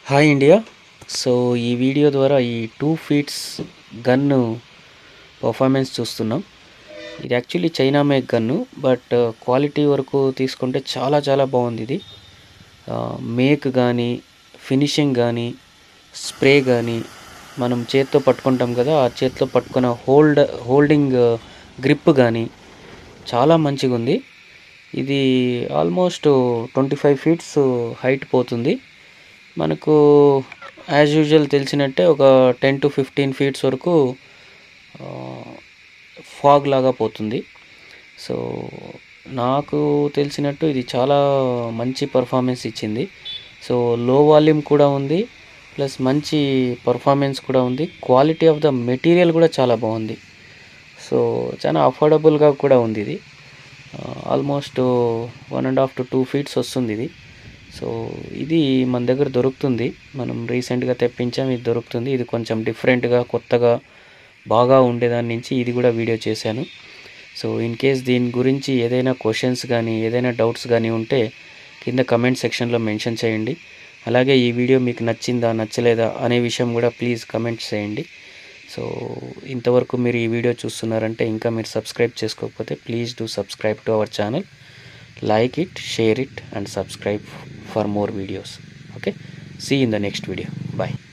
hi India so ఈ video ద్వారా ఈ టూ ఫీట్స్ గన్ను పర్ఫార్మెన్స్ చూస్తున్నాం ఇది actually China make gun but quality వరకు తీసుకుంటే చాలా చాలా బాగుంది ఇది మేక్ కానీ ఫినిషింగ్ కానీ స్ప్రే కానీ మనం చేత్తో పట్టుకుంటాం కదా ఆ చేత్తో పట్టుకున్న హోల్డ్ హోల్డింగ్ గ్రిప్ కానీ చాలా మంచిగా ఉంది ఇది almost twenty five feets height పోతుంది మనకు యాజ్ యూజువల్ తెలిసినట్టే ఒక టెన్ టు ఫిఫ్టీన్ ఫీట్స్ వరకు ఫాగ్ లాగా పోతుంది సో నాకు తెలిసినట్టు ఇది చాలా మంచి పర్ఫార్మెన్స్ ఇచ్చింది సో లో వాల్యూమ్ కూడా ఉంది ప్లస్ మంచి పర్ఫార్మెన్స్ కూడా ఉంది క్వాలిటీ ఆఫ్ ద మెటీరియల్ కూడా చాలా బాగుంది సో చాలా అఫోర్డబుల్గా కూడా ఉంది ఇది almost one and half to two feets వస్తుంది ఇది సో ఇది మన దగ్గర దొరుకుతుంది మనం రీసెంట్గా తెప్పించాం ఇది దొరుకుతుంది ఇది కొంచెం డిఫరెంట్గా కొత్తగా బాగా ఉండేదాని నుంచి ఇది కూడా వీడియో చేశాను సో ఇన్ కేస్ దీని గురించి ఏదైనా క్వశ్చన్స్ కానీ ఏదైనా డౌట్స్ కానీ ఉంటే కింద కమెంట్ సెక్షన్లో మెన్షన్ చేయండి అలాగే ఈ వీడియో మీకు నచ్చిందా నచ్చలేదా అనే విషయం కూడా ప్లీజ్ కమెంట్ చేయండి సో ఇంతవరకు మీరు ఈ వీడియో చూస్తున్నారంటే ఇంకా మీరు సబ్స్క్రైబ్ చేసుకోకపోతే please do subscribe to our channel like it share it and subscribe for more videos okay see you in the next video bye